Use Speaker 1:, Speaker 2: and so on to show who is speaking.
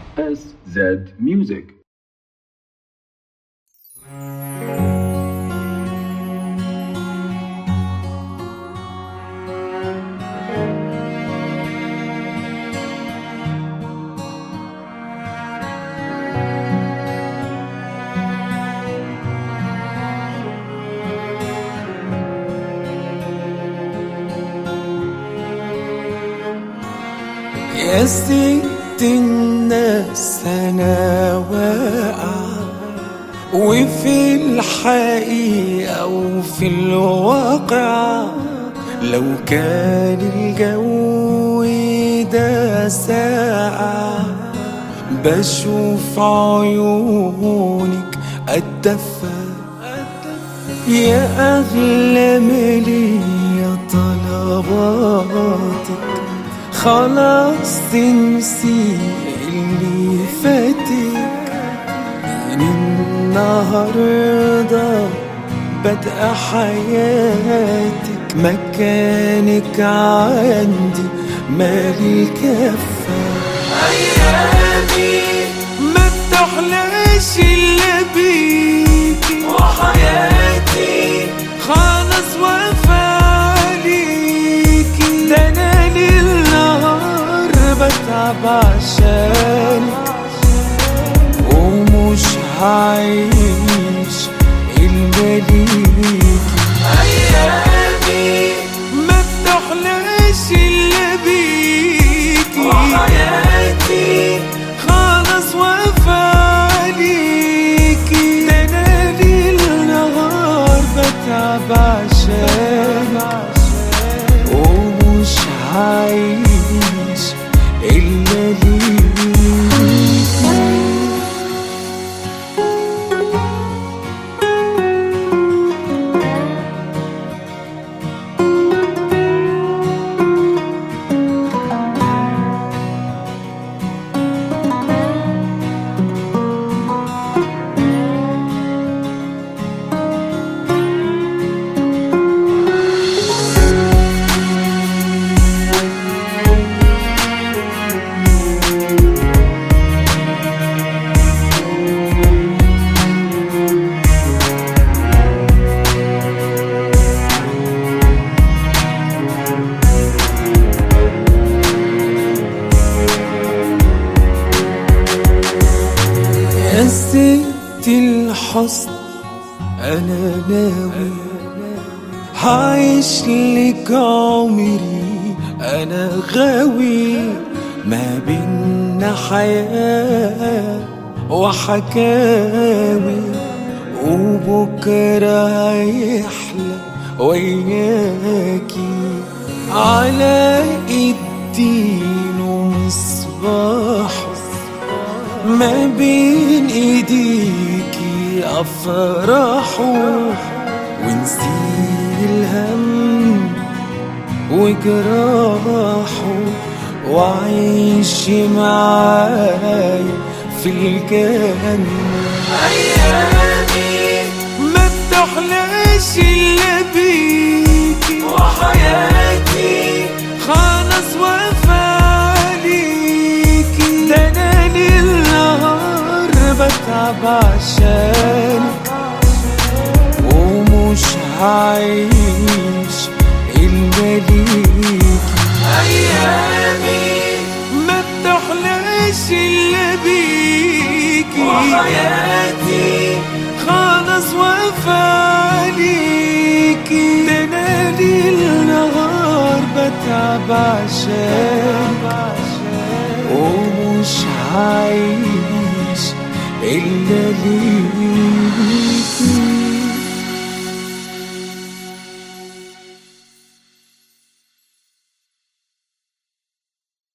Speaker 1: SZ Music.
Speaker 2: يا ست الناس انا واقع وفي الحقيقة وفي الواقع لو كان الجو ده ساقع بشوف عيونك الدفا يا أغلى مالي يا طلباتك خلاص تنسي اللي فاتك من النهاردة بدأ حياتك مكانك عندي مالي كفة أيامي ما بتحلاش إلا بيكي وحياتي خالص وفاليكي ده أنا ليل نهار بتعب عشانك ومش هعيش إلا ليكي أيامي ما بتحلاش إلا بيكي وحياتي خالص وفاليكي ده أنا ليل نهار بتعب عشانك ومش هعيش إلا ليكي يا ست الحسن أنا ناوي هعيش لك عمري أنا غاوي ما بينا حياة وحكاوي وبكرة هيحلى وياكي على الدين ومصباحه ما بين ايديكي افراحه ونسي الهم وجراحه وعيش معاي في الجنة أيامي ما بتحلاش إلا بيكي وحياتي خالص وفاليكي ده أنا ليل نهار بتعب عشانك ومش هعيش إلا ليكي أيامي ما بتحلاش إلا بيكي وحياتي خالص وفاليكي ده أنا ليل نهار بتعب عشانك ومش هعيش إلا ليكي